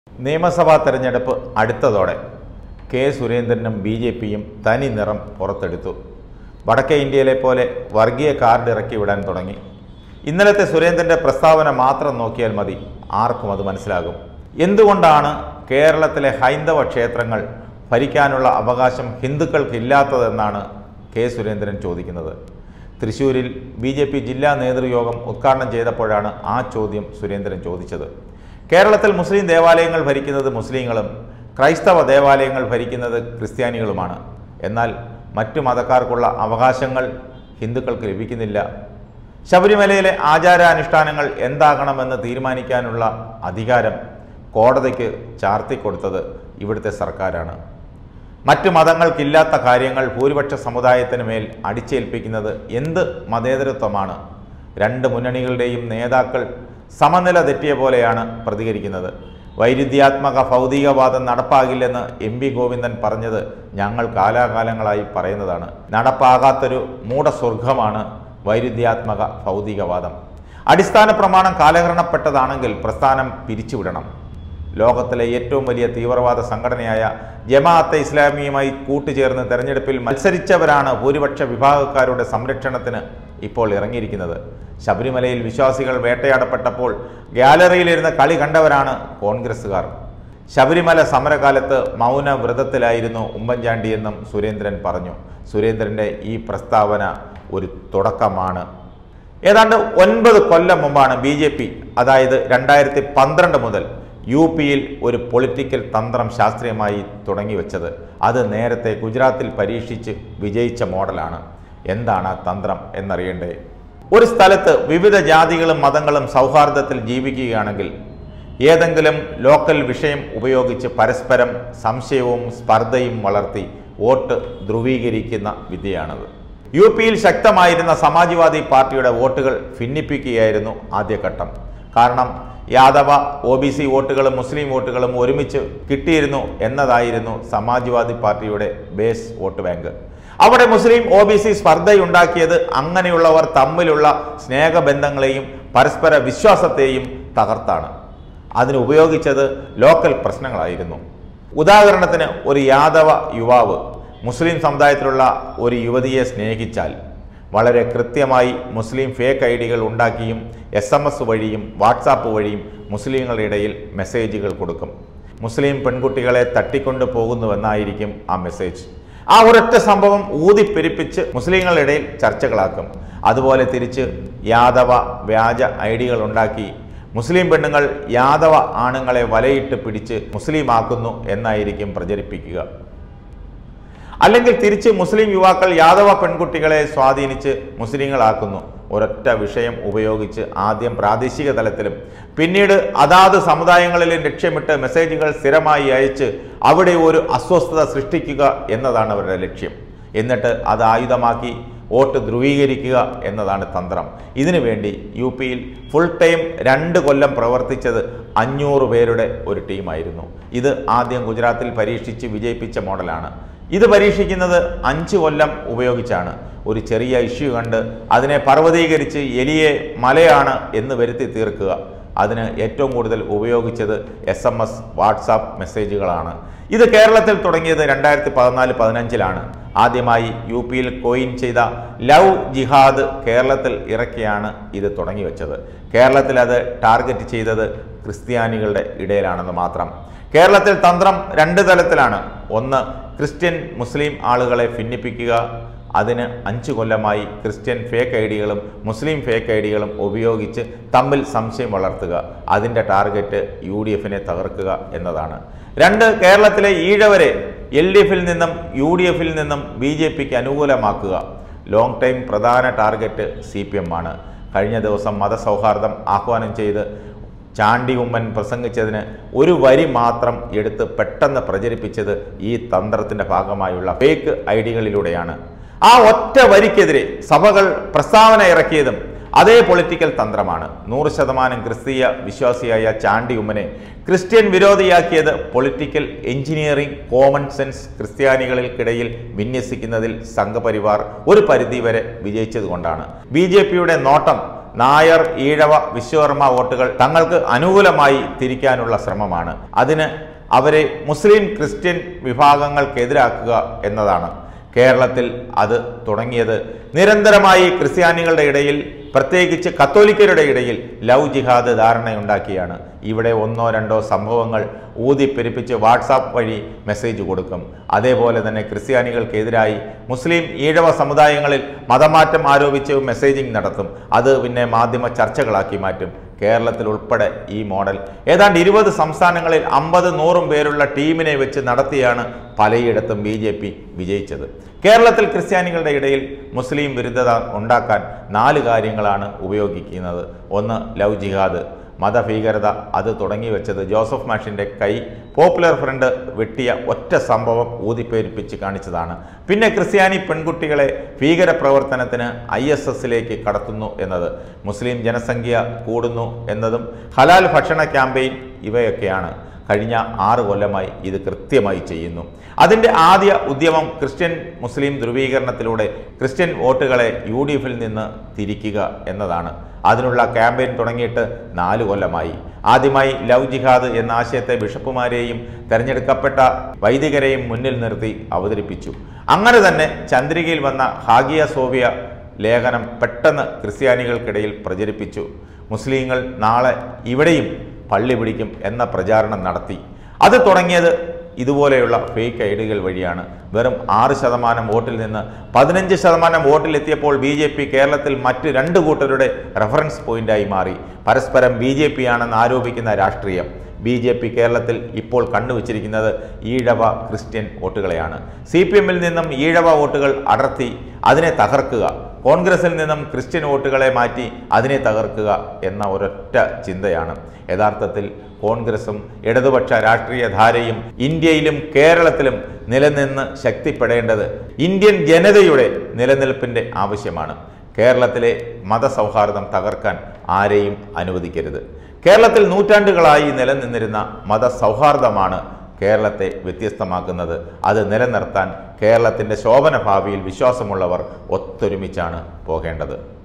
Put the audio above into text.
നിയമസഭാ തെരഞ്ഞെടുപ്പ് അടുത്തതോടെ കെ സുരേന്ദ്രനും ബി ജെ പിയും തനി നിറം പുറത്തെടുത്തു വടക്കേ ഇന്ത്യയിലെ പോലെ വർഗീയ കാർഡ് ഇറക്കി വിടാൻ തുടങ്ങി ഇന്നലത്തെ സുരേന്ദ്രൻ്റെ പ്രസ്താവന മാത്രം നോക്കിയാൽ മതി ആർക്കും അത് മനസ്സിലാകും എന്തുകൊണ്ടാണ് കേരളത്തിലെ ഹൈന്ദവ ക്ഷേത്രങ്ങൾ ഭരിക്കാനുള്ള അവകാശം ഹിന്ദുക്കൾക്കില്ലാത്തതെന്നാണ് കെ സുരേന്ദ്രൻ ചോദിക്കുന്നത് തൃശൂരിൽ ബി ജെ പി ജില്ലാ നേതൃയോഗം ഉദ്ഘാടനം ചെയ്തപ്പോഴാണ് ആ ചോദ്യം സുരേന്ദ്രൻ ചോദിച്ചത് കേരളത്തിൽ മുസ്ലിം ദേവാലയങ്ങൾ ഭരിക്കുന്നത് മുസ്ലിങ്ങളും ക്രൈസ്തവ ദേവാലയങ്ങൾ ഭരിക്കുന്നത് ക്രിസ്ത്യാനികളുമാണ് എന്നാൽ മറ്റു മതക്കാർക്കുള്ള അവകാശങ്ങൾ ഹിന്ദുക്കൾക്ക് ലഭിക്കുന്നില്ല ശബരിമലയിലെ ആചാരാനുഷ്ഠാനങ്ങൾ എന്താകണമെന്ന് തീരുമാനിക്കാനുള്ള അധികാരം കോടതിക്ക് ചാർത്തിക്കൊടുത്തത് ഇവിടുത്തെ സർക്കാരാണ് മറ്റു മതങ്ങൾക്കില്ലാത്ത കാര്യങ്ങൾ ഭൂരിപക്ഷ സമുദായത്തിന് മേൽ അടിച്ചേൽപ്പിക്കുന്നത് എന്ത് മതേതരത്വമാണ് രണ്ട് മുന്നണികളുടെയും നേതാക്കൾ സമനില തെറ്റിയ പോലെയാണ് പ്രതികരിക്കുന്നത് വൈരുദ്ധ്യാത്മക ഭൗതികവാദം നടപ്പാകില്ലെന്ന് എം പി ഗോവിന്ദൻ പറഞ്ഞത് ഞങ്ങൾ കാലാകാലങ്ങളായി പറയുന്നതാണ് നടപ്പാകാത്തൊരു മൂഢസ്വർഗമാണ് വൈരുദ്ധ്യാത്മക ഭൗതികവാദം അടിസ്ഥാന പ്രമാണം കാലഹരണപ്പെട്ടതാണെങ്കിൽ പ്രസ്ഥാനം പിരിച്ചുവിടണം ലോകത്തിലെ ഏറ്റവും വലിയ തീവ്രവാദ സംഘടനയായ ജമാഅത്തെ ഇസ്ലാമിയുമായി കൂട്ടുചേർന്ന് തെരഞ്ഞെടുപ്പിൽ മത്സരിച്ചവരാണ് ഭൂരിപക്ഷ വിഭാഗക്കാരുടെ സംരക്ഷണത്തിന് ഇപ്പോൾ ഇറങ്ങിയിരിക്കുന്നത് ശബരിമലയിൽ വിശ്വാസികൾ വേട്ടയാടപ്പെട്ടപ്പോൾ ഗ്യാലറിയിലിരുന്ന് കളി കണ്ടവരാണ് കോൺഗ്രസ്സുകാർ ശബരിമല സമരകാലത്ത് മൗന വ്രതത്തിലായിരുന്നു ഉമ്മൻചാണ്ടിയെന്നും സുരേന്ദ്രൻ പറഞ്ഞു സുരേന്ദ്രൻ്റെ ഈ പ്രസ്താവന ഒരു തുടക്കമാണ് ഏതാണ്ട് ഒൻപത് കൊല്ലം മുമ്പാണ് ബി ജെ പി അതായത് രണ്ടായിരത്തി പന്ത്രണ്ട് മുതൽ യു പിയിൽ ഒരു പൊളിറ്റിക്കൽ തന്ത്രം ശാസ്ത്രീയമായി തുടങ്ങി വെച്ചത് അത് നേരത്തെ ഗുജറാത്തിൽ പരീക്ഷിച്ച് വിജയിച്ച മോഡലാണ് എന്താണ് ആ തന്ത്രം എന്നറിയണ്ടേ ഒരു സ്ഥലത്ത് വിവിധ ജാതികളും മതങ്ങളും സൗഹാർദ്ദത്തിൽ ജീവിക്കുകയാണെങ്കിൽ ഏതെങ്കിലും ലോക്കൽ വിഷയം ഉപയോഗിച്ച് പരസ്പരം സംശയവും സ്പർദ്ധയും വളർത്തി വോട്ട് ധ്രുവീകരിക്കുന്ന വിദ്യയാണത് യു പിയിൽ ശക്തമായിരുന്ന സമാജ്വാദി പാർട്ടിയുടെ വോട്ടുകൾ ഭിന്നിപ്പിക്കുകയായിരുന്നു ആദ്യഘട്ടം കാരണം യാദവ ഒ ബി സി വോട്ടുകളും മുസ്ലിം വോട്ടുകളും ഒരുമിച്ച് കിട്ടിയിരുന്നു എന്നതായിരുന്നു സമാജ്വാദി പാർട്ടിയുടെ ബേസ് വോട്ട് ബാങ്ക് അവിടെ മുസ്ലിം ഒ ബി സി സ്പർദ്ധയുണ്ടാക്കിയത് അങ്ങനെയുള്ളവർ തമ്മിലുള്ള സ്നേഹബന്ധങ്ങളെയും പരസ്പര വിശ്വാസത്തെയും തകർത്താണ് അതിന് ഉപയോഗിച്ചത് ലോക്കൽ പ്രശ്നങ്ങളായിരുന്നു ഉദാഹരണത്തിന് ഒരു യാദവ യുവാവ് മുസ്ലിം സമുദായത്തിലുള്ള ഒരു യുവതിയെ സ്നേഹിച്ചാൽ വളരെ കൃത്യമായി മുസ്ലിം ഫേക്ക് ഐ ഡികൾ ഉണ്ടാക്കിയും എസ് എം എസ് വഴിയും വാട്സാപ്പ് വഴിയും മുസ്ലിങ്ങളുടെ ഇടയിൽ മെസ്സേജുകൾ കൊടുക്കും മുസ്ലിം പെൺകുട്ടികളെ തട്ടിക്കൊണ്ടു പോകുന്നുവെന്നായിരിക്കും ആ മെസ്സേജ് ആ ഒരൊറ്റ സംഭവം ഊതിപ്പെരിപ്പിച്ച് മുസ്ലിങ്ങളുടെ ഇടയിൽ ചർച്ചകളാക്കും അതുപോലെ തിരിച്ച് യാദവ വ്യാജ ഐ ഡികൾ ഉണ്ടാക്കി മുസ്ലിം പെണ്ണുങ്ങൾ യാദവ ആണുങ്ങളെ വലയിട്ട് പിടിച്ച് മുസ്ലിമാക്കുന്നു എന്നായിരിക്കും പ്രചരിപ്പിക്കുക അല്ലെങ്കിൽ തിരിച്ച് മുസ്ലിം യുവാക്കൾ യാദവ പെൺകുട്ടികളെ സ്വാധീനിച്ച് മുസ്ലിങ്ങളാക്കുന്നു ഒരൊറ്റ വിഷയം ഉപയോഗിച്ച് ആദ്യം പ്രാദേശിക തലത്തിലും പിന്നീട് അതാത് സമുദായങ്ങളിലും ലക്ഷ്യമിട്ട് മെസ്സേജുകൾ സ്ഥിരമായി അയച്ച് അവിടെ ഒരു അസ്വസ്ഥത സൃഷ്ടിക്കുക എന്നതാണ് അവരുടെ ലക്ഷ്യം എന്നിട്ട് അത് ആയുധമാക്കി വോട്ട് ധ്രുവീകരിക്കുക എന്നതാണ് തന്ത്രം ഇതിനു വേണ്ടി യു പിയിൽ ഫുൾ ടൈം രണ്ട് കൊല്ലം പ്രവർത്തിച്ചത് അഞ്ഞൂറ് പേരുടെ ഒരു ടീമായിരുന്നു ഇത് ആദ്യം ഗുജറാത്തിൽ പരീക്ഷിച്ച് വിജയിപ്പിച്ച മോഡലാണ് ഇത് പരീക്ഷിക്കുന്നത് അഞ്ച് കൊല്ലം ഉപയോഗിച്ചാണ് ഒരു ചെറിയ ഇഷ്യൂ കണ്ട് അതിനെ പർവ്വതീകരിച്ച് എലിയെ മലയാണ് എന്ന് വരുത്തി തീർക്കുക അതിന് ഏറ്റവും കൂടുതൽ ഉപയോഗിച്ചത് എസ് എം എസ് വാട്സാപ്പ് മെസ്സേജുകളാണ് ഇത് കേരളത്തിൽ തുടങ്ങിയത് രണ്ടായിരത്തി പതിനാല് പതിനഞ്ചിലാണ് ആദ്യമായി യു പിയിൽ കോയിൻ ചെയ്ത ലവ് ജിഹാദ് കേരളത്തിൽ ഇറക്കിയാണ് ഇത് തുടങ്ങി വെച്ചത് കേരളത്തിൽ അത് ടാർഗറ്റ് ചെയ്തത് ക്രിസ്ത്യാനികളുടെ ഇടയിലാണെന്ന് മാത്രം കേരളത്തിൽ തന്ത്രം രണ്ട് തലത്തിലാണ് ഒന്ന് ക്രിസ്ത്യൻ മുസ്ലിം ആളുകളെ ഭിന്നിപ്പിക്കുക അതിന് അഞ്ച് കൊല്ലമായി ക്രിസ്ത്യൻ ഫേക്ക് ഐ ഡികളും മുസ്ലിം ഫേക്ക് ഐ ഡികളും ഉപയോഗിച്ച് തമ്മിൽ സംശയം വളർത്തുക അതിൻ്റെ ടാർഗറ്റ് യു ഡി എഫിനെ തകർക്കുക എന്നതാണ് രണ്ട് കേരളത്തിലെ ഈഴവരെ എൽ ഡി എഫിൽ നിന്നും യു ഡി എഫിൽ നിന്നും ബി ജെ പിക്ക് അനുകൂലമാക്കുക ലോങ് ടൈം പ്രധാന ടാർഗറ്റ് സി പി എം ആണ് കഴിഞ്ഞ ദിവസം മതസൗഹാർദ്ദം ആഹ്വാനം ചെയ്ത് ചാണ്ടി ഉമ്മൻ പ്രസംഗിച്ചതിന് ഒരു വരി മാത്രം എടുത്ത് പെട്ടെന്ന് പ്രചരിപ്പിച്ചത് ഈ തന്ത്രത്തിന്റെ ഭാഗമായുള്ള ഫേക്ക് ഐഡികളിലൂടെയാണ് ആ ഒറ്റ വരിക്കെതിരെ സഭകൾ പ്രസ്താവന ഇറക്കിയതും അതേ പൊളിറ്റിക്കൽ തന്ത്രമാണ് നൂറ് ശതമാനം ക്രിസ്തീയ വിശ്വാസിയായ ചാണ്ടി ഉമ്മനെ Christian വിരോധിയാക്കിയത് political engineering common sense ക്രിസ്ത്യാനികൾക്കിടയിൽ വിന്യസിക്കുന്നതിൽ Sangh Parivar ഒരു പരിധിവരെ വിജയിച്ചതുകൊണ്ടാണ് ബി ജെ പിയുടെ നോട്ടം നായർ ഈഴവ വിശ്വകർമ്മ വോട്ടുകൾ തങ്ങൾക്ക് അനുകൂലമായി തിരിക്കാനുള്ള ശ്രമമാണ് അതിന് അവരെ മുസ്ലിം ക്രിസ്ത്യൻ വിഭാഗങ്ങൾക്കെതിരാക്കുക എന്നതാണ് കേരളത്തിൽ അത് തുടങ്ങിയത് നിരന്തരമായി ക്രിസ്ത്യാനികളുടെ ഇടയിൽ പ്രത്യേകിച്ച് കത്തോലിക്കരുടെ ഇടയിൽ ലവ് ജിഹാദ് ധാരണയുണ്ടാക്കിയാണ് ഇവിടെ ഒന്നോ രണ്ടോ സംഭവങ്ങൾ ഊതിപ്പെരുപ്പിച്ച് വാട്സാപ്പ് വഴി മെസ്സേജ് കൊടുക്കും അതേപോലെ തന്നെ ക്രിസ്ത്യാനികൾക്കെതിരായി മുസ്ലിം ഈഴവ സമുദായങ്ങളിൽ മതമാറ്റം ആരോപിച്ച് മെസ്സേജിംഗ് നടത്തും അത് പിന്നെ മാധ്യമ ചർച്ചകളാക്കി മാറ്റും കേരളത്തിൽ ഉൾപ്പെടെ ഈ മോഡൽ ഏതാണ്ട് ഇരുപത് സംസ്ഥാനങ്ങളിൽ അമ്പത് നൂറും പേരുള്ള ടീമിനെ വെച്ച് നടത്തിയാണ് പലയിടത്തും ബി ജെ പി വിജയിച്ചത് കേരളത്തിൽ ക്രിസ്ത്യാനികളുടെ ഇടയിൽ മുസ്ലിം വിരുദ്ധത ഉണ്ടാക്കാൻ നാല് കാര്യങ്ങളാണ് ഉപയോഗിക്കുന്നത് ഒന്ന് ലവ് ജിഹാദ് മതഭീകരത അത് തുടങ്ങി വെച്ചത് ജോസഫ് മാഷിൻ്റെ കൈ പോപ്പുലർ ഫ്രണ്ട് വെട്ടിയ ഒറ്റ സംഭവം ഊതിപ്പേരിപ്പിച്ച് കാണിച്ചതാണ് പിന്നെ ക്രിസ്ത്യാനി പെൺകുട്ടികളെ ഭീകരപ്രവർത്തനത്തിന് ഐ എസ് എസിലേക്ക് കടത്തുന്നു എന്നത് മുസ്ലിം ജനസംഖ്യ കൂടുന്നു എന്നതും ഹലാൽ ഭക്ഷണ ക്യാമ്പയിൻ ഇവയൊക്കെയാണ് കഴിഞ്ഞ ആറ് കൊല്ലമായി ഇത് കൃത്യമായി ചെയ്യുന്നു അതിൻ്റെ ആദ്യ ഉദ്യമം ക്രിസ്ത്യൻ മുസ്ലിം ധ്രുവീകരണത്തിലൂടെ ക്രിസ്ത്യൻ വോട്ടുകളെ യു ഡി എഫിൽ നിന്ന് തിരിക്കുക എന്നതാണ് അതിനുള്ള ക്യാമ്പയിൻ തുടങ്ങിയിട്ട് നാല് കൊല്ലമായി ആദ്യമായി ലവ് ജിഹാദ് എന്ന ആശയത്തെ ബിഷപ്പുമാരെയും തെരഞ്ഞെടുക്കപ്പെട്ട വൈദികരെയും മുന്നിൽ നിർത്തി അവതരിപ്പിച്ചു അങ്ങനെ തന്നെ ചന്ദ്രികയിൽ വന്ന ഹാഗിയ സോവിയ ലേഖനം പെട്ടെന്ന് ക്രിസ്ത്യാനികൾക്കിടയിൽ പ്രചരിപ്പിച്ചു മുസ്ലിങ്ങൾ നാളെ ഇവിടെയും പള്ളി പിടിക്കും എന്ന പ്രചാരണം നടത്തി അത് തുടങ്ങിയത് ഇതുപോലെയുള്ള ഫേക്ക് ഐഡികൾ വഴിയാണ് വെറും ആറ് ശതമാനം വോട്ടിൽ നിന്ന് പതിനഞ്ച് ശതമാനം വോട്ടിലെത്തിയപ്പോൾ ബി ജെ പി കേരളത്തിൽ മറ്റ് രണ്ട് കൂട്ടരുടെ റെഫറൻസ് പോയിന്റായി മാറി പരസ്പരം ബി ജെ പി ആണെന്ന് ആരോപിക്കുന്ന രാഷ്ട്രീയം ബി ജെ പി കേരളത്തിൽ ഇപ്പോൾ കണ്ടുവച്ചിരിക്കുന്നത് ഈഴവ ക്രിസ്ത്യൻ വോട്ടുകളെയാണ് സി പി എമ്മിൽ നിന്നും ഈഴവ വോട്ടുകൾ അടർത്തി അതിനെ തകർക്കുക കോൺഗ്രസിൽ നിന്നും ക്രിസ്ത്യൻ വോട്ടുകളെ മാറ്റി അതിനെ തകർക്കുക എന്ന ഒരൊറ്റ ചിന്തയാണ് യഥാർത്ഥത്തിൽ കോൺഗ്രസും ഇടതുപക്ഷ രാഷ്ട്രീയ ധാരയും ഇന്ത്യയിലും കേരളത്തിലും നിലനിന്ന് ശക്തിപ്പെടേണ്ടത് ഇന്ത്യൻ ജനതയുടെ നിലനിൽപ്പിൻ്റെ ആവശ്യമാണ് കേരളത്തിലെ മതസൗഹാർദ്ദം തകർക്കാൻ ആരെയും അനുവദിക്കരുത് കേരളത്തിൽ നൂറ്റാണ്ടുകളായി നിലനിന്നിരുന്ന മതസൗഹാർദ്ദമാണ് കേരളത്തെ വ്യത്യസ്തമാക്കുന്നത് അത് നിലനിർത്താൻ കേരളത്തിൻ്റെ ശോഭന ഭാവിയിൽ വിശ്വാസമുള്ളവർ ഒത്തൊരുമിച്ചാണ് പോകേണ്ടത്